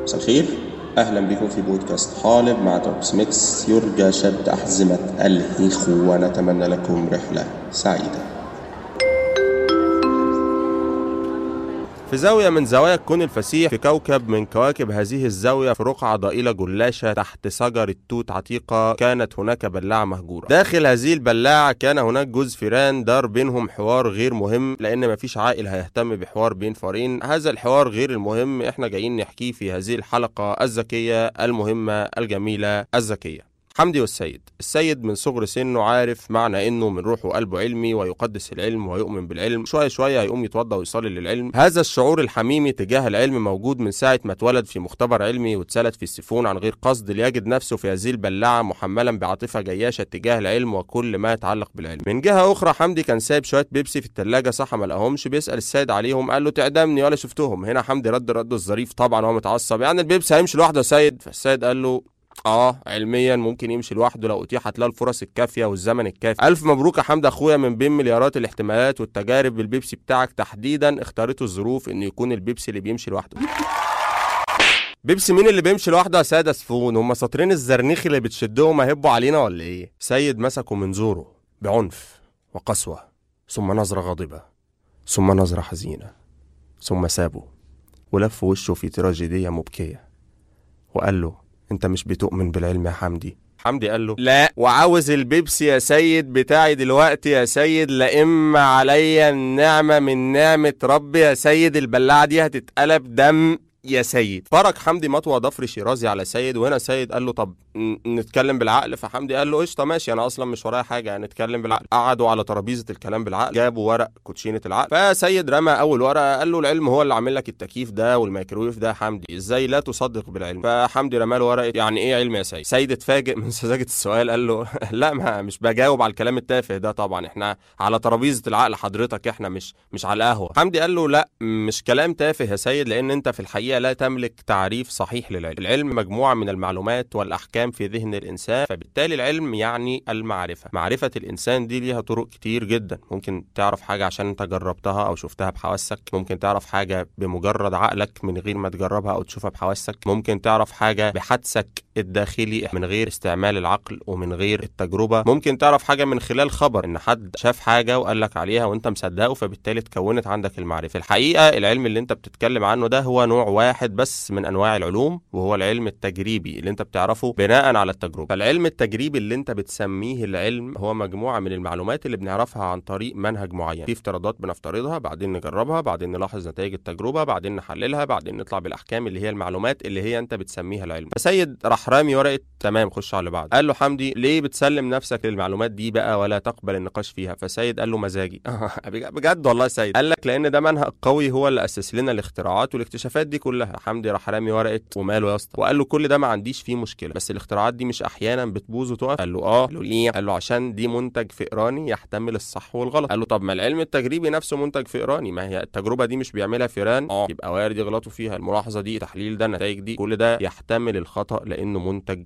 مساء الخير اهلا بكم في بودكاست حالب مع توبس ميكس يرجى شد احزمه الهيخ ونتمنى لكم رحله سعيده في زاوية من زوايا الكون الفسيح في كوكب من كواكب هذه الزاوية في رقعة ضئيلة جلاشة تحت شجرة توت عتيقة كانت هناك بلاعة مهجورة داخل هذه البلاعة كان هناك جوز فيران دار بينهم حوار غير مهم لأن مفيش عاقل هيهتم بحوار بين فارين هذا الحوار غير المهم احنا جايين نحكيه في هذه الحلقة الذكية المهمة الجميلة الذكية حمدي والسيد السيد من صغر سنه عارف معنى انه من روحه وقلبه علمي ويقدس العلم ويؤمن بالعلم شويه شويه هيقوم يتوضا ويصلي للعلم هذا الشعور الحميمي تجاه العلم موجود من ساعه ما اتولد في مختبر علمي واتسلت في السيفون عن غير قصد ليجد نفسه في هذه البلاعه محملا بعاطفه جياشه تجاه العلم وكل ما يتعلق بالعلم من جهه اخرى حمدي كان سايب شويه بيبسي في الثلاجه صح ما لقاهمش بيسال السيد عليهم قال له تعدمني ولا شفتهم هنا حمدي رد رده الظريف طبعا وهو متعصب يعني البيبسي هيمشي لوحده يا سيد فالسيد قال له اه علميا ممكن يمشي لوحده لو اتيحت له الفرص الكافيه والزمن الكافي الف مبروك يا حمد اخويا من بين مليارات الاحتمالات والتجارب بالبيبسي بتاعك تحديدا اختارته الظروف انه يكون البيبسي اللي بيمشي لوحده بيبسي مين اللي بيمشي لوحده يا ساده سفون هما ساطرين الزرنيخ اللي بتشدهم هيبوا علينا ولا ايه سيد مسكه من زوره بعنف وقسوه ثم نظره غاضبه ثم نظره حزينه ثم سابه ولف وشه في تراجيديه مبكيه وقال له انت مش بتؤمن بالعلم يا حمدي حمدي قال له لا وعاوز البيبسي يا سيد بتاعي دلوقتي يا سيد لإما عليا النعمة من نعمة ربي يا سيد البلاعة دي هتتقلب دم يا سيد فرج حمدي مطوى ضفر شيرازي على سيد وهنا سيد قال له طب ن- نتكلم بالعقل فحمدي قال له قشطه ماشي انا اصلا مش ورايا حاجه يعني نتكلم بالعقل قعدوا على ترابيزه الكلام بالعقل جابوا ورق كوتشينه العقل فسيد رمى اول ورقه قال له العلم هو اللي عامل لك التكييف ده والميكرويف ده يا حمدي ازاي لا تصدق بالعلم فحمدي رمى له ورقه يعني ايه علم يا سيد سيد اتفاجئ من سذاجه السؤال قال له لا ما مش بجاوب على الكلام التافه ده طبعا احنا على ترابيزه العقل حضرتك احنا مش مش على القهوه حمدي قال له لا مش كلام تافه يا سيد لان انت في الحقيقه لا تملك تعريف صحيح للعلم العلم مجموعه من المعلومات والاحكام في ذهن الانسان فبالتالي العلم يعني المعرفه معرفه الانسان دي ليها طرق كتير جدا ممكن تعرف حاجه عشان انت جربتها او شفتها بحواسك ممكن تعرف حاجه بمجرد عقلك من غير ما تجربها او تشوفها بحواسك ممكن تعرف حاجه بحدسك الداخلي من غير استعمال العقل ومن غير التجربه ممكن تعرف حاجه من خلال خبر ان حد شاف حاجه وقال لك عليها وانت مصدقه فبالتالي اتكونت عندك المعرفه الحقيقه العلم اللي انت بتتكلم عنه ده هو نوع واحد بس من انواع العلوم وهو العلم التجريبي اللي انت بتعرفه بناء على التجربه فالعلم التجريبي اللي انت بتسميه العلم هو مجموعه من المعلومات اللي بنعرفها عن طريق منهج معين في افتراضات بنفترضها بعدين نجربها بعدين نلاحظ نتائج التجربه بعدين نحللها بعدين نطلع بالاحكام اللي هي المعلومات اللي هي انت بتسميها العلم فسيد راح رامي ورقه تمام خش على اللي بعد قال له حمدي ليه بتسلم نفسك للمعلومات دي بقى ولا تقبل النقاش فيها فسيد قال له مزاجي بجد والله يا سيد قال لك لان ده منهج قوي هو اللي اسس لنا الاختراعات والاكتشافات دي كلها حمدي راح رامي ورقه وماله يا اسطى وقال له كل ده ما عنديش فيه مشكله بس الاختراعات دي مش احيانا بتبوظ وتقف قال له اه قال له ليه قال له عشان دي منتج فئراني يحتمل الصح والغلط قال له طب ما العلم التجريبي نفسه منتج فئراني ما هي التجربه دي مش بيعملها فئران اه يبقى وارد يغلطوا فيها الملاحظه دي التحليل ده النتائج دي كل ده يحتمل الخطا لانه منتج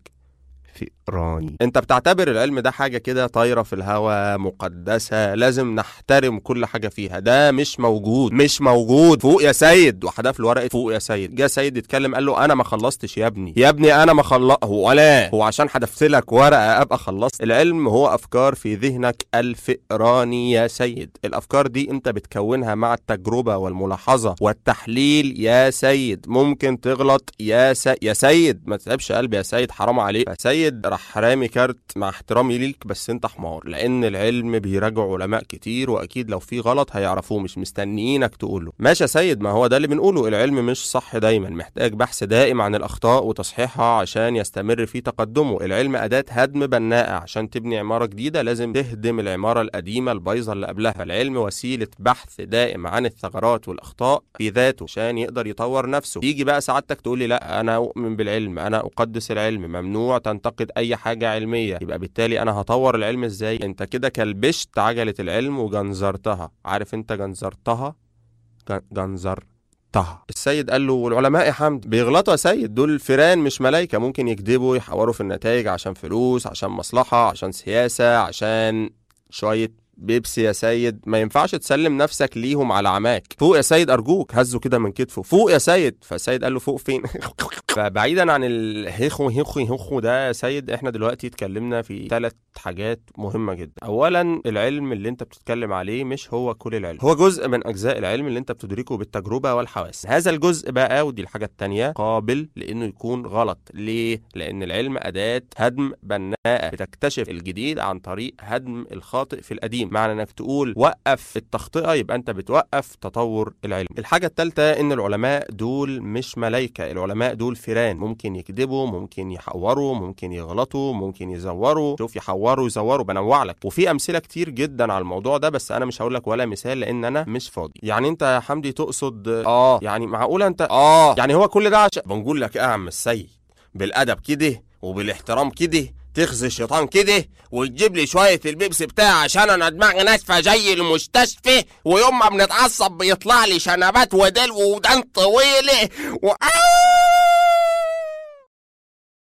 فئراني انت بتعتبر العلم ده حاجه كده طايره في الهواء مقدسه لازم نحترم كل حاجه فيها ده مش موجود مش موجود فوق يا سيد وحدف له ورقه فوق يا سيد جه سيد يتكلم قال له انا ما خلصتش يا ابني يا ابني انا ما خلص هو لا هو عشان حدفت لك ورقه ابقى خلصت العلم هو افكار في ذهنك الفئراني يا سيد الافكار دي انت بتكونها مع التجربه والملاحظه والتحليل يا سيد ممكن تغلط يا سي... يا سيد ما تتعبش قلبي يا سيد حرام عليك فسيد راح رامي كارت مع احترامي ليك بس انت حمار لان العلم بيراجع علماء كتير واكيد لو في غلط هيعرفوه مش مستنيينك تقوله ماشي يا سيد ما هو ده اللي بنقوله العلم مش صح دايما محتاج بحث دائم عن الاخطاء وتصحيحها عشان يستمر في تقدمه العلم اداه هدم بناءه عشان تبني عماره جديده لازم تهدم العماره القديمه البايظه اللي قبلها فالعلم وسيله بحث دائم عن الثغرات والاخطاء في ذاته عشان يقدر يطور نفسه يجي بقى سعادتك تقول لي لا انا اؤمن بالعلم انا اقدس العلم ممنوع تنتقد اي حاجه علميه يبقى بالتالي انا هطور العلم ازاي انت كده كلبشت عجله العلم وجنزرتها عارف انت جنزرتها جن- جنزرتها السيد قال له والعلماء يا حمد بيغلطوا يا سيد دول فيران مش ملايكه ممكن يكذبوا يحوروا في النتائج عشان فلوس عشان مصلحه عشان سياسه عشان شويه بيبسي يا سيد ما ينفعش تسلم نفسك ليهم على عماك فوق يا سيد ارجوك هزه كده من كتفه فوق يا سيد فالسيد قال له فوق فين فبعيدا عن الهيخو هيخو هيخو ده يا سيد احنا دلوقتي اتكلمنا في ثلاث حاجات مهمه جدا اولا العلم اللي انت بتتكلم عليه مش هو كل العلم هو جزء من اجزاء العلم اللي انت بتدركه بالتجربه والحواس هذا الجزء بقى ودي الحاجه الثانيه قابل لانه يكون غلط ليه لان العلم اداه هدم بناءه بتكتشف الجديد عن طريق هدم الخاطئ في القديم معنى انك تقول وقف التخطئه يبقى انت بتوقف تطور العلم الحاجه الثالثه ان العلماء دول مش ملائكه العلماء دول فيران ممكن يكذبوا ممكن يحوروا ممكن يغلطوا ممكن يزوروا شوف يحوروا يزوروا بنوع لك وفي امثله كتير جدا على الموضوع ده بس انا مش هقول لك ولا مثال لان انا مش فاضي يعني انت يا حمدي تقصد اه يعني معقوله انت اه يعني هو كل ده عشان بنقول لك ايه يا عم السيد بالادب كده وبالاحترام كده تخزي الشيطان كده وتجيب لي شويه البيبسي بتاعي عشان انا دماغي ناشفه زي المستشفى ويوم ما بنتعصب بيطلع لي شنبات ودل ودان طويله و...